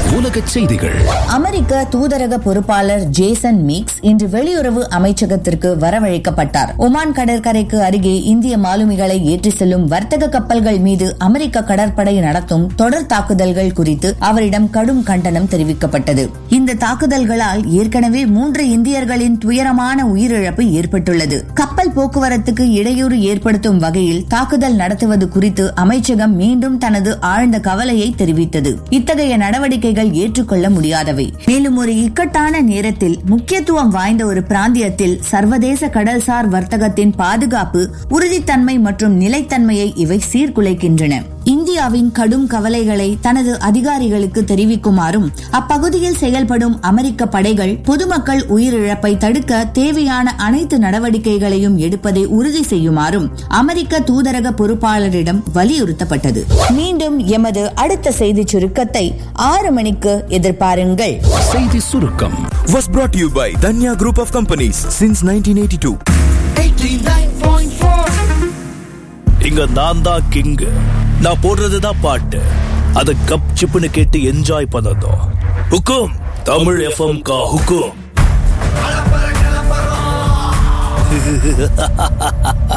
உலகச் செய்திகள் அமெரிக்க தூதரக பொறுப்பாளர் ஜேசன் மீக்ஸ் இன்று வெளியுறவு அமைச்சகத்திற்கு வரவழைக்கப்பட்டார் ஒமான் கடற்கரைக்கு அருகே இந்திய மாலுமிகளை ஏற்றி செல்லும் வர்த்தக கப்பல்கள் மீது அமெரிக்க கடற்படை நடத்தும் தொடர் தாக்குதல்கள் குறித்து அவரிடம் கடும் கண்டனம் தெரிவிக்கப்பட்டது இந்த தாக்குதல்களால் ஏற்கனவே மூன்று இந்தியர்களின் துயரமான உயிரிழப்பு ஏற்பட்டுள்ளது கப்பல் போக்குவரத்துக்கு இடையூறு ஏற்படுத்தும் வகையில் தாக்குதல் நடத்துவது குறித்து அமைச்சகம் மீண்டும் தனது ஆழ்ந்த கவலையை தெரிவித்தது இத்தகைய நடவடிக்கைகள் ஏற்றுக்கொள்ள முடியாதவை மேலும் ஒரு இக்கட்டான நேரத்தில் முக்கியத்துவம் வாய்ந்த ஒரு பிராந்தியத்தில் சர்வதேச கடல்சார் வர்த்தகத்தின் பாதுகாப்பு உறுதித்தன்மை மற்றும் நிலைத்தன்மையை இவை சீர்குலைக்கின்றன இந்தியாவின் கடும் கவலைகளை தனது அதிகாரிகளுக்கு தெரிவிக்குமாறும் அப்பகுதியில் செயல்படும் அமெரிக்க படைகள் பொதுமக்கள் உயிரிழப்பை தடுக்க தேவையான அனைத்து நடவடிக்கைகளையும் எடுப்பதை உறுதி செய்யுமாறும் அமெரிக்க தூதரக பொறுப்பாளரிடம் வலியுறுத்தப்பட்டது மீண்டும் எமது அடுத்த செய்தி சுருக்கத்தை ஆறு மணிக்கு எதிர்பாருங்கள் செய்தி சுருக்கம் was brought to you by Danya Group of Companies since 1982. இங்க நான் தான் கிங் நான் போடுறதுதான் பாட்டு அத கப் சிப்புன்னு கேட்டு என்ஜாய் பண்ணதும் ஹுக்கும் தமிழ் எஃப்எம் கா ஹுக்கும்